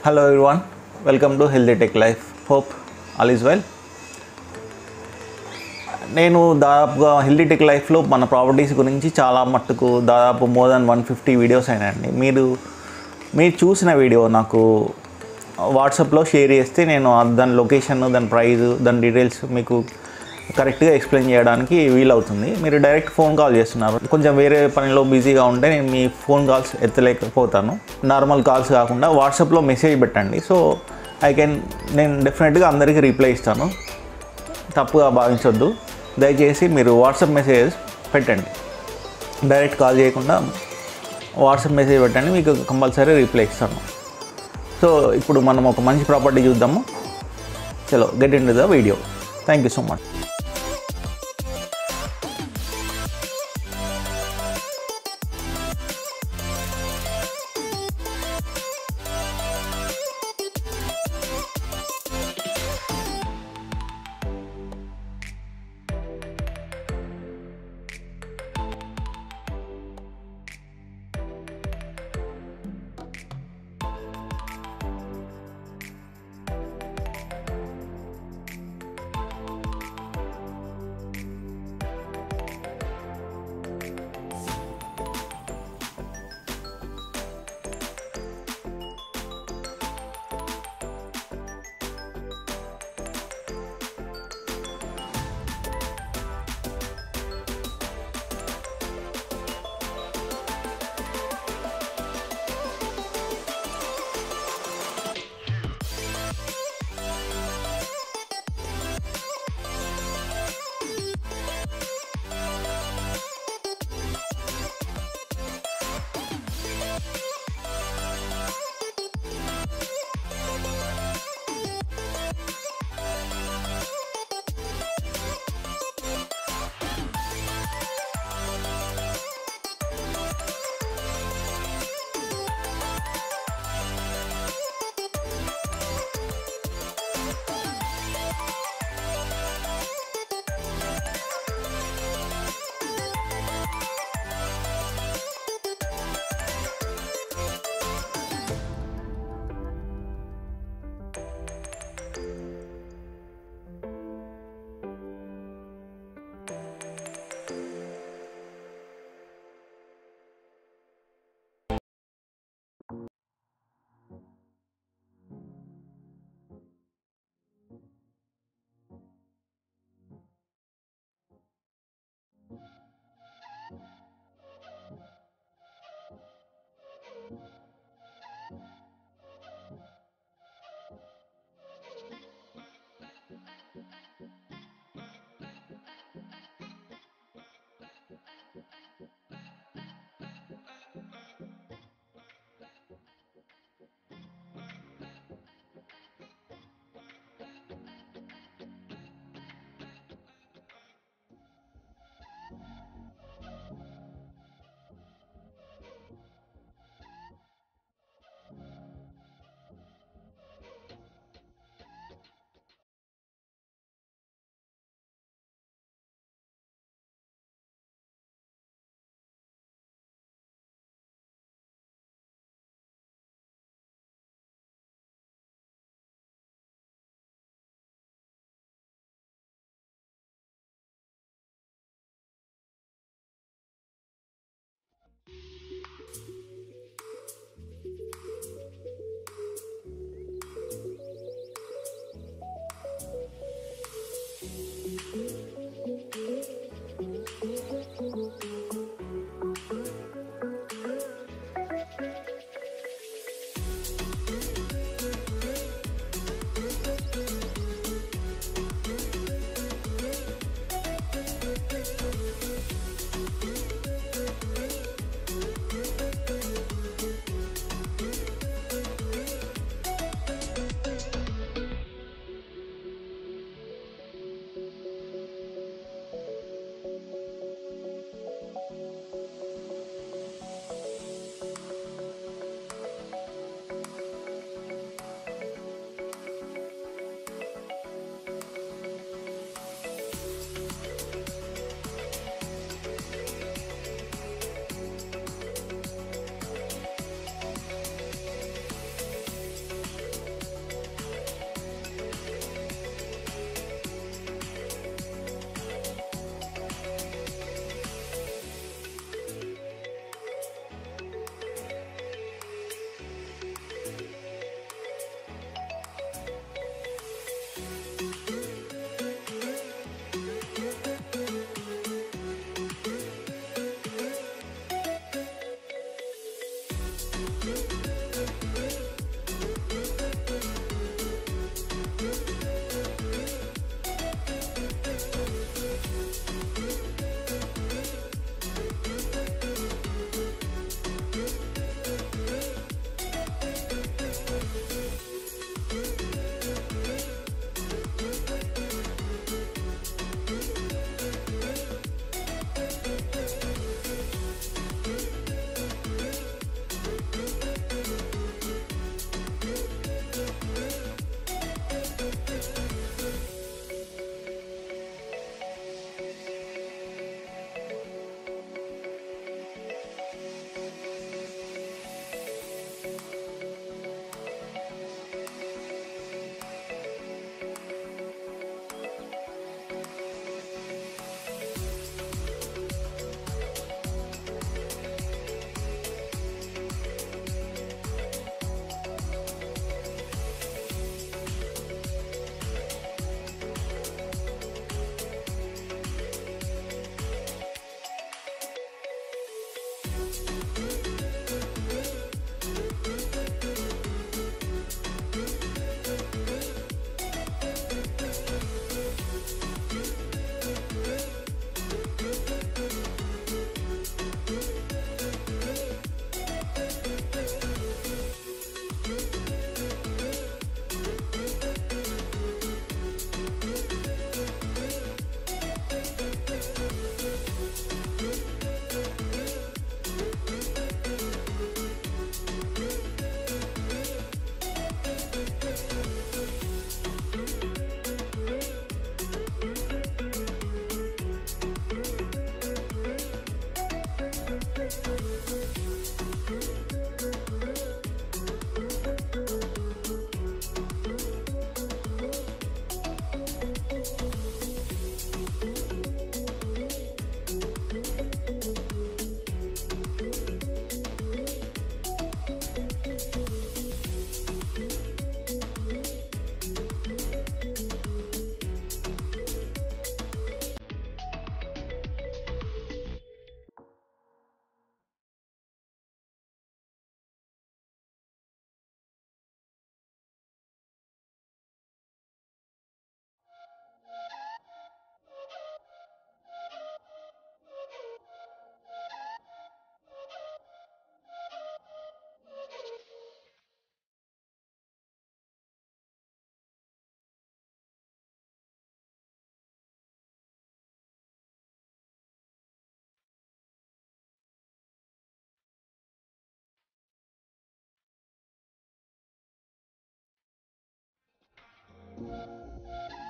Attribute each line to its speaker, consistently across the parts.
Speaker 1: Hello everyone welcome to healthy tech life hope all is well నేను దాదాపుగా healthy tech లైఫ్లో మన properties గురించి చాలా మట్టుకు దాదాపు more than one fifty videos అయినాయండి మీరు మీరు చూసిన వీడియో నాకు వాట్సాప్లో షేర్ చేస్తే నేను ఆ దాని లొకేషన్ దాని ప్రైస్ దాని డీటెయిల్స్ మీకు కరెక్ట్గా ఎక్స్ప్లెయిన్ చేయడానికి వీలవుతుంది మీరు డైరెక్ట్ ఫోన్ కాల్ చేస్తున్నారు కొంచెం వేరే పనిలో బిజీగా ఉంటే నేను మీ ఫోన్ కాల్స్ ఎత్తలేకపోతాను నార్మల్ కాల్స్ కాకుండా వాట్సాప్లో మెసేజ్ పెట్టండి సో ఐ కెన్ నేను డెఫినెట్గా అందరికీ రిప్లై ఇస్తాను తప్పుగా భావించొద్దు దయచేసి మీరు వాట్సాప్ మెసేజ్ పెట్టండి డైరెక్ట్ కాల్ చేయకుండా వాట్సాప్ మెసేజ్ పెట్టండి మీకు కంపల్సరీ రిప్లై ఇస్తాను సో ఇప్పుడు మనం ఒక మంచి ప్రాపర్టీ చూద్దాము చలో get in the video thank you so much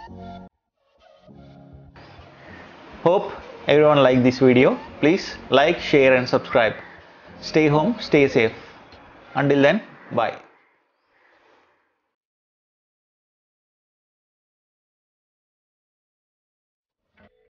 Speaker 1: Hope everyone like this video. Please like, share and subscribe. Stay home, stay safe. Until then, bye.